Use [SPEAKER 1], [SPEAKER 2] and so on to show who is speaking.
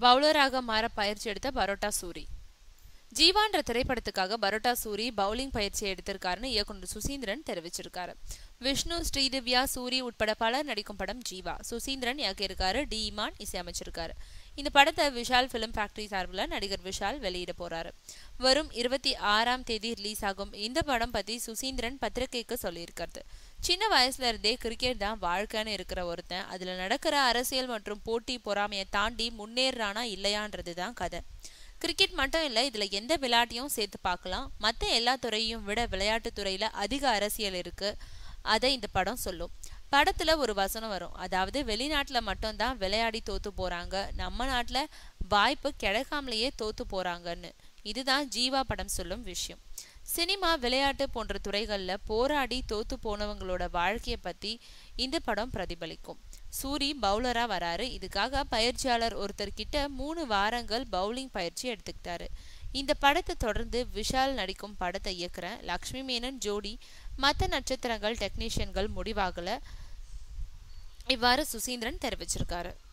[SPEAKER 1] பவுலராக மாற பயிற்சி எடுத்த பரோட்டா சூரி ஜீவான்ற திரைப்படத்துக்காக பரோட்டா சூரி பவுலிங் பயிற்சி எடுத்திருக்காருன்னு இயக்குனர் சுசீந்திரன் தெரிவிச்சிருக்காரு விஷ்ணு ஸ்ரீதிவ்யா சூரி உட்பட பலர் நடிக்கும் படம் ஜீவா சுசீந்திரன் இயக்கியிருக்காரு டி இமான் இசையமைச்சிருக்காரு இந்த படத்தை விஷால் ஃபிலிம் ஃபேக்டரி சார்பில் நடிகர் விஷால் வெளியிட போறாரு வரும் இருபத்தி ஆறாம் தேதி ரிலீஸ் ஆகும் இந்த படம் பத்தி சுசீந்திரன் பத்திரிகைக்கு சொல்லியிருக்காரு சின்ன வயசுல இருந்தே கிரிக்கெட் தான் வாழ்க்கைன்னு இருக்கிற ஒருத்தன் அதுல நடக்கிற அரசியல் மற்றும் போட்டி பொறாமையை தாண்டி முன்னேறானா இல்லையான்றது தான் கதை கிரிக்கெட் மட்டும் இல்லை இதுல எந்த விளையாட்டையும் சேர்த்து பார்க்கலாம் மற்ற எல்லா துறையையும் விட விளையாட்டு துறையில அதிக அரசியல் இருக்கு அதை இந்த படம் சொல்லும் படத்துல ஒரு வசனம் வரும் அதாவது வெளிநாட்டுல மட்டும்தான் விளையாடி தோத்து போறாங்க நம்ம நாட்டுல வாய்ப்பு கிடைக்காமலேயே தோத்து போறாங்கன்னு இதுதான் ஜீவா படம் சொல்லும் விஷயம் சினிமா விளையாட்டு போன்ற துறைகள்ல போராடி தோத்து போனவங்களோட வாழ்க்கைய பத்தி இந்த படம் பிரதிபலிக்கும் சூரி பவுலரா வராரு இதுக்காக பயிற்சியாளர் ஒருத்தர் கிட்ட மூணு வாரங்கள் பவுலிங் பயிற்சி எடுத்துக்கிட்டாரு இந்த படத்தை தொடர்ந்து விஷால் நடிக்கும் படத்தை இயக்குற லக்ஷ்மி மேனன் ஜோடி மற்ற நட்சத்திரங்கள் டெக்னீஷியன்கள் முடிவாகல இவ்வாறு சுசீந்திரன் தெரிவிச்சிருக்காரு